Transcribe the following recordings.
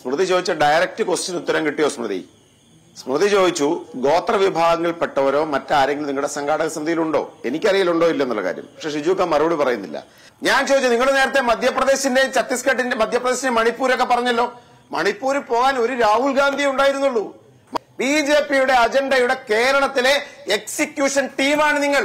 സ്മൃതി ചോദിച്ച direct question ഉത്തരം കിട്ടിയോ സ്മൃതി സ്മൃതി ചോദിച്ചു ഗോത്ര വിഭാഗങ്ങളിൽപ്പെട്ടവരോ മറ്റാരെങ്കിലും നിങ്ങളുടെ സംഘാടക സമിതിയിലുണ്ടോ എനിക്കറിയിലുണ്ടോ ഇല്ലെന്നുള്ള കാര്യം പക്ഷെ ഷിജുക്ക മറുപടി പറയുന്നില്ല ഞാൻ ചോദിച്ചു നിങ്ങൾ നേരത്തെ മധ്യപ്രദേശിന്റെയും ഛത്തീസ്ഗഡിന്റെ മധ്യപ്രദേശിന്റെ മണിപ്പൂരൊക്കെ പറഞ്ഞല്ലോ മണിപ്പൂരിൽ പോകാൻ ഒരു രാഹുൽ ഗാന്ധി ഉണ്ടായിരുന്നുള്ളൂ ബി ജെ പിയുടെ അജണ്ടയുടെ കേരളത്തിലെ എക്സിക്യൂഷൻ ടീമാണ് നിങ്ങൾ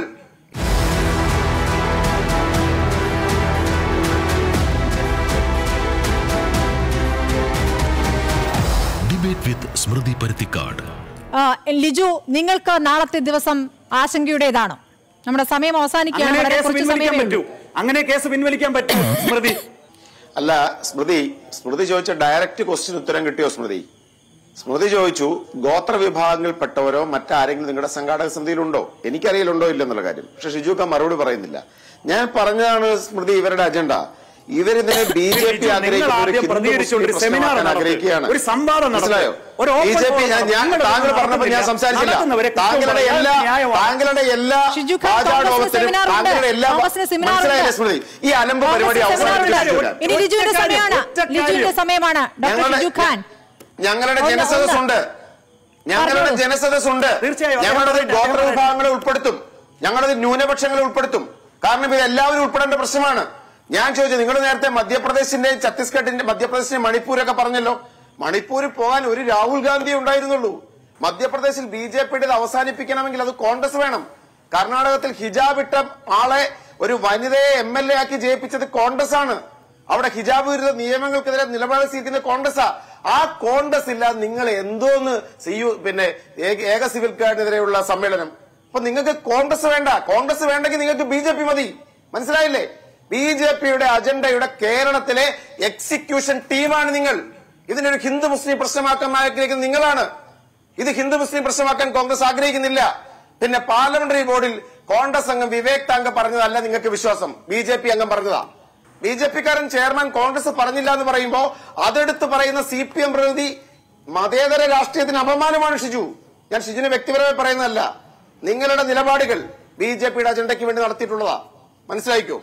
ഡിബേറ്റ് വിത്ത് സ്മൃതി പരുത്തിക്കാട് ആ, ലിജു നിങ്ങൾക്ക് നാളത്തെ ദിവസം ആശങ്കയുടേതാണോ നമ്മുടെ സമയം അവസാനിക്കുകയാണ് അങ്ങനെ വളരെ കേസ് കുറച്ച് പിൻവലിക്കാൻ സമയമേ പറ്റൂ ഉള്ളൂ. അങ്ങനെ കേസ് പിൻവലിക്കാൻ പറ്റൂ സ്മൃതി അല്ല സ്മൃതി സ്മൃതി ചോദിച്ച ഡയറക്റ്റ് ക്വസ്റ്റ്യൻ ഉത്തരം കിട്ടിയോ സ്മൃതി സ്മൃതി ചോദിച്ചു ഗോത്ര വിഭാഗങ്ങളിൽപ്പെട്ടവരോ മറ്റാരെങ്കിലും നിങ്ങളുടെ സംഘാടക സമിതിയിലുണ്ടോ എനിക്കറിയിലുണ്ടോ ഇല്ലെന്നുള്ള കാര്യം പക്ഷെ ഷിജുക്ക മറുപടി പറയുന്നില്ല ഞാൻ പറഞ്ഞതാണ് സ്മൃതി ഇവരുടെ അജണ്ട ഇവരിതിനെ ബി ജെ പി നിങ്ങൾ ആദ്യം പ്രതികരിച്ചുകൊണ്ട് ഒരു സെമിനാർ നടത്തുക. ആഗ്രഹിക്കുകയാണ് ഒരു സംവാദം നടത്തുക. മനസ്സിലായോ ഒരു B J P open forum ഞാൻ നിങ്ങൾ താങ്കൾ പറഞ്ഞപ്പോൾ ഞാൻ നടത്തുന്നില്ല. സംസാരിച്ചില്ല നടത്തുന്നവരെ കുറ്റം താങ്കളുടെ പറയാൻ എല്ലാ ന്യായമാണ്. താങ്കളുടെ എല്ലാ ഷിജു ഖാൻ, ആചാരലോകത്തിലും കോൺഗ്രസിന് സെമിനാർ ഉണ്ട്. താങ്കളുടെ എല്ലാ കോൺഗ്രസിന് സെമിനാർ ഉണ്ട്. മനസ്സിലായില്ലേ സ്മൃതി ഈ അലമ്പ് പരിപാടി കോൺഗ്രസ് സെമിനാർ ഉണ്ട്. അവസാനിപ്പിച്ചു ഇനി ലിജുവിന്റെ ഒറ്റ കാര്യം, സമയമാണ് ഒറ്റ കാര്യം. ലിജുവിന്റെ സമയമാണ് ഡോക്ടർ ഞങ്ങളുടെ- ഷിജു ഖാൻ ഞങ്ങളുടെ ഒന്ന് ജനസദസ് ഉണ്ട് ഞങ്ങളുടെ പറഞ്ഞോളൂ. ജനസദസ് ഉണ്ട് തീർച്ചയായും. ഞങ്ങളത് അദ്ദേഹം ഗോത്ര പറയട്ടെ. വിഭാഗങ്ങളെ ഉൾപ്പെടുത്തും ഞങ്ങളത് ന്യൂനപക്ഷങ്ങളെ ഉൾപ്പെടുത്തും കാരണം ഇത് എല്ലാവരും ഉൾപ്പെടേണ്ട പ്രശ്നമാണ് ഞാൻ ചോദിച്ചു നിങ്ങൾ നേരത്തെ മധ്യപ്രദേശിന്റെയും ഛത്തീസ്ഗഡിന്റെ മധ്യപ്രദേശിന്റെ മണിപ്പൂരൊക്കെ പറഞ്ഞല്ലോ മണിപ്പൂരിൽ പോകാൻ ഒരു രാഹുൽ ഗാന്ധി ഉണ്ടായിരുന്നുള്ളൂ മധ്യപ്രദേശിൽ ബി ജെ പിയുടെ അവസാനിപ്പിക്കണമെങ്കിൽ അത് കോൺഗ്രസ് വേണം കർണാടകത്തിൽ ഹിജാബ് ഇട്ട ആളെ ഒരു വനിതയെ എം എൽ എ ആക്കി ജയിപ്പിച്ചത് കോൺഗ്രസ് ആണ് അവിടെ ഹിജാബ് വിരുദ്ധ നിയമങ്ങൾക്കെതിരെ നിലപാട് സ്വീകരിക്കുന്ന കോൺഗ്രസാ ആ കോൺഗ്രസ് ഇല്ലാതെ നിങ്ങൾ എന്തോന്ന് ചെയ്യൂ പിന്നെ ഏക- ഏക സിവിൽ കാർഡിനെതിരെയുള്ള സമ്മേളനം അപ്പൊ നിങ്ങൾക്ക് കോൺഗ്രസ് വേണ്ട കോൺഗ്രസ് വേണ്ടെങ്കിൽ നിങ്ങൾക്ക് ബി ജെ പി മതി മനസ്സിലായില്ലേ ബി ജെ പിയുടെ അജണ്ടയുടെ കേരളത്തിലെ എക്സിക്യൂഷൻ ടീമാണ് നിങ്ങൾ ഇതിനൊരു ഹിന്ദു മുസ്ലിം പ്രശ്നമാക്കാൻ ആഗ്രഹിക്കുന്നത് നിങ്ങളാണ് ഇത് ഹിന്ദു മുസ്ലിം പ്രശ്നമാക്കാൻ കോൺഗ്രസ് ആഗ്രഹിക്കുന്നില്ല പിന്നെ പാർലമെന്ററി ബോർഡിൽ കോൺഗ്രസ് അംഗം വിവേക് താങ്ക പറഞ്ഞതല്ല നിങ്ങൾക്ക് വിശ്വാസം ബി ജെ പി അംഗം പറഞ്ഞതാ ബി ജെ പിക്കാരൻ ചെയർമാൻ കോൺഗ്രസ് പറഞ്ഞില്ല എന്ന് പറയുമ്പോ അതെടുത്ത് പറയുന്ന സി പി എം പ്രതിനിധി മതേതര രാഷ്ട്രീയത്തിന് അപമാനമാണ് ഷിജു ഞാൻ ഷിജുവിനെ വ്യക്തിപരമായി പറയുന്നതല്ല നിങ്ങളുടെ നിലപാടുകൾ ബി ജെ പിയുടെ അജണ്ടയ്ക്ക് വേണ്ടി നടത്തിയിട്ടുള്ളതാ മനസ്സിലായിക്കോ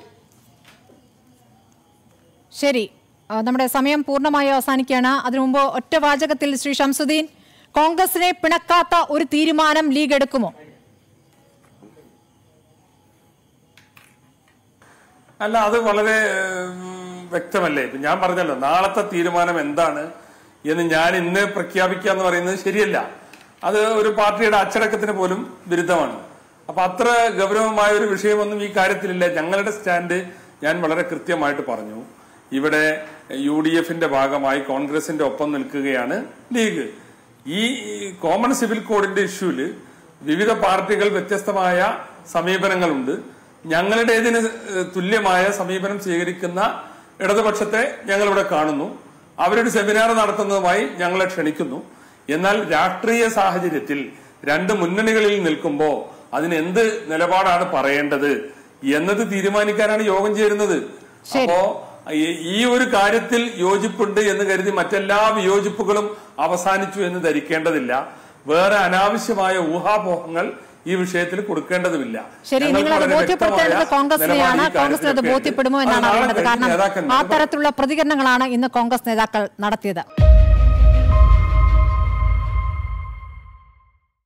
ശരി ആ, നമ്മുടെ സമയം പൂർണ്ണമായി അവസാനിക്കുകയാണ് അതിനു മുമ്പ് ഒറ്റ വാചകത്തിൽ ശ്രീ ഷംസുദ്ദീൻ കോൺഗ്രസിനെ പിണക്കാത്ത ഒരു തീരുമാനം ലീഗ് എടുക്കുമോ അല്ല അത് വളരെ ഉം, വ്യക്തമല്ലേ ഇപ്പൊ ഞാൻ പറഞ്ഞല്ലോ നാളത്തെ തീരുമാനം എന്താണ് എന്ന് ഞാൻ ഇന്ന് പ്രഖ്യാപിക്കുക എന്ന് പറയുന്നത് ശരിയല്ല അത് ഒരു പാർട്ടിയുടെ അച്ചടക്കത്തിന് പോലും വിരുദ്ധമാണ് അപ്പൊ അത്ര ഗൗരവമായ ഒരു വിഷയമൊന്നും ഈ കാര്യത്തിലില്ല ഞങ്ങളുടെ സ്റ്റാൻഡ് ഞാൻ വളരെ കൃത്യമായിട്ട് പറഞ്ഞു ഇവിടെ യു ഡി എഫിന്റെ ഭാഗമായി കോൺഗ്രസിന്റെ ഒപ്പം നിൽക്കുകയാണ് ലീഗ് ഈ കോമൺ സിവിൽ കോഡിന്റെ ഇഷ്യൂല് വിവിധ പാർട്ടികൾ വ്യത്യസ്തമായ സമീപനങ്ങളുണ്ട് ഞങ്ങളുടേതിന് തുല്യമായ സമീപനം സ്വീകരിക്കുന്ന ഇടതുപക്ഷത്തെ ഞങ്ങൾ ഇവിടെ കാണുന്നു അവരൊരു സെമിനാർ നടത്തുന്നതുമായി ഞങ്ങളെ ക്ഷണിക്കുന്നു എന്നാൽ രാഷ്ട്രീയ സാഹചര്യത്തിൽ രണ്ട് മുന്നണികളിൽ നിൽക്കുമ്പോൾ അതിന് എന്ത് നിലപാടാണ് പറയേണ്ടത് എന്നത് തീരുമാനിക്കാനാണ് യോഗം ചേരുന്നത് ശരി. അപ്പോ ഈ- ഈ ഒരു കാര്യത്തിൽ യോജിപ്പുണ്ട് എന്ന് കരുതി മറ്റെല്ലാ വിയോജിപ്പുകളും അവസാനിച്ചു എന്ന് ധരിക്കേണ്ടതില്ല വേറെ അനാവശ്യമായ ഊഹാപോഹങ്ങൾ ഈ വിഷയത്തിൽ കൊടുക്കേണ്ടതുമില്ല ശരി ഞങ്ങൾക്ക് നിങ്ങൾ അത് വളരെ ബോധ്യപ്പെടുത്തേണ്ടത് വ്യക്തമായ കോൺഗ്രസിനെയാണ് നിലപാട് ഈ കോൺഗ്രസിന് അത് കാര്യത്തിലൊക്കെ ഉണ്ട്. ബോധ്യപ്പെടുമോ അത് എന്നാണ് നാളെ അറിയേണ്ടത് കഴിഞ്ഞ് കാരണം നേതാക്കന്മാർ ആ പറയും. തരത്തിലുള്ള പ്രതികരണങ്ങളാണ് ഇന്ന് കോൺഗ്രസ് നേതാക്കൾ നടത്തിയത്